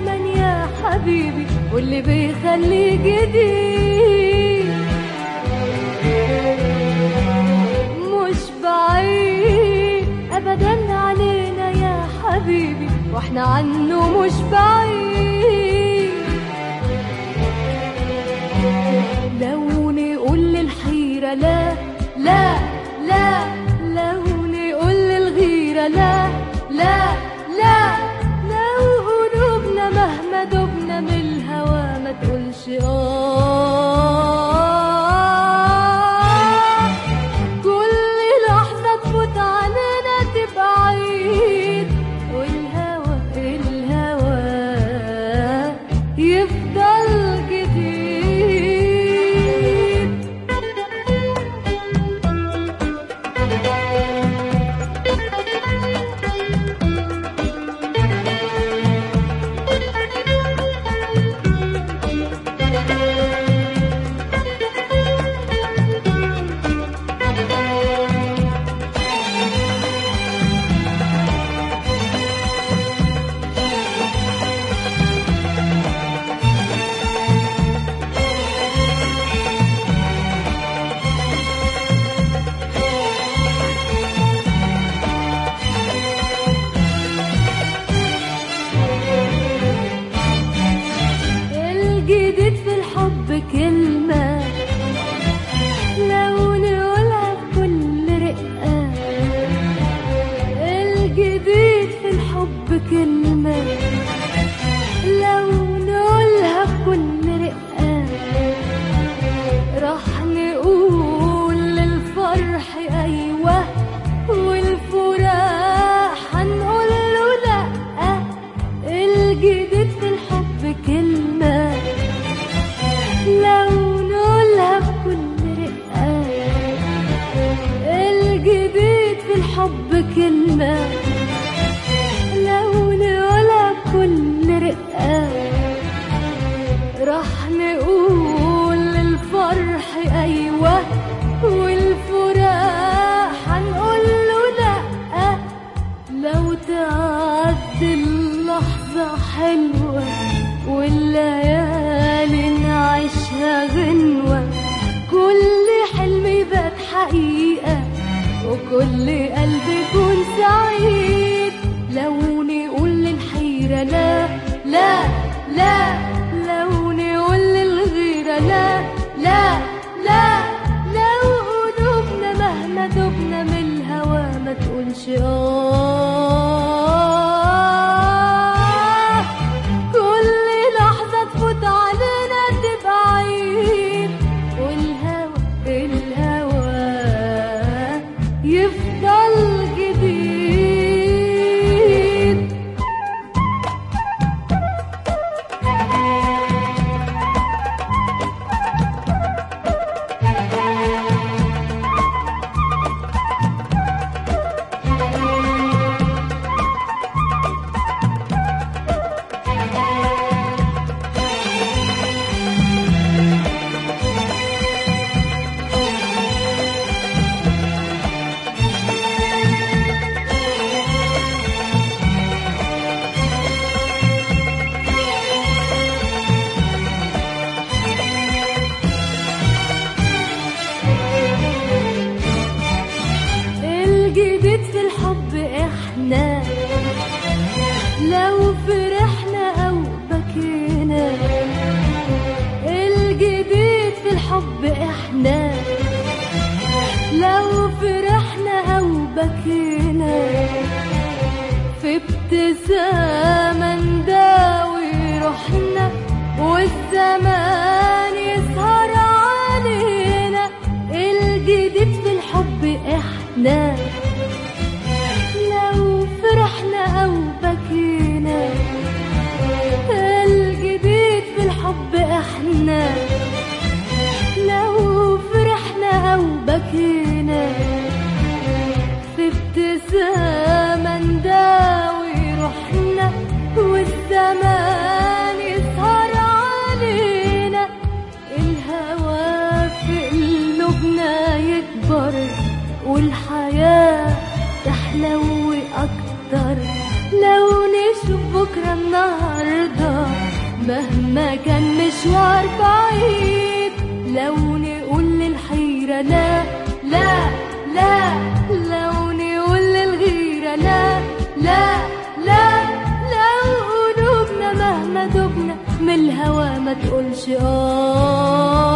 دايما يا حبيبي واللي بيخليه جديد مش بعيد ابدا علينا يا حبيبي واحنا عنه مش بعيد لو نقول للحيرة لا لا لا لو نقول للغيرة لا لا لا لو قلوبنا مهما دبنا من الهوى ما تقولش آه كل لحظة تفوت علينا تبقى عيد والهوى الهوى يفضل جديد الجديد في الحب كلمة لو نقولها بكل رقة الجديد في الحب كلمة لو نقولها بكل رقة راح نقول للفرح أيوة والفراق هنقول له لأ الجديد في الحب كلمة لو نقولها بكل رقة الجديد في الحب كلمة لو نقولها بكل رقة راح نقول للفرح أيوة والفراق هنقول له لأ لو تعدي اللحظة حلوة والليالي نعيشها غنوة كل حلم يبقى حقيقة وكل قلب يكون سعيد لو نقول للحيرة لا لا لا لو نقول للغيرة لا لا لا لو قلوبنا مهما دبنا من الهوى ما تقولش آه كل لحظة تفوت علينا تبقى عيد والهوى الهوى يفضل جديد الجديد في الحب احنا لو فرحنا او بكينا الجديد في الحب احنا لو فرحنا او بكينا في ابتسامة نداوي روحنا والزمان يسهر علينا الجديد في الحب احنا لو فرحنا او بكينا مهما كان مشوار بعيد لو نقول للحيرة لا لا لا لو نقول للغيرة لا لا لا لو قلوبنا مهما دبنا من الهوى ما تقولش آه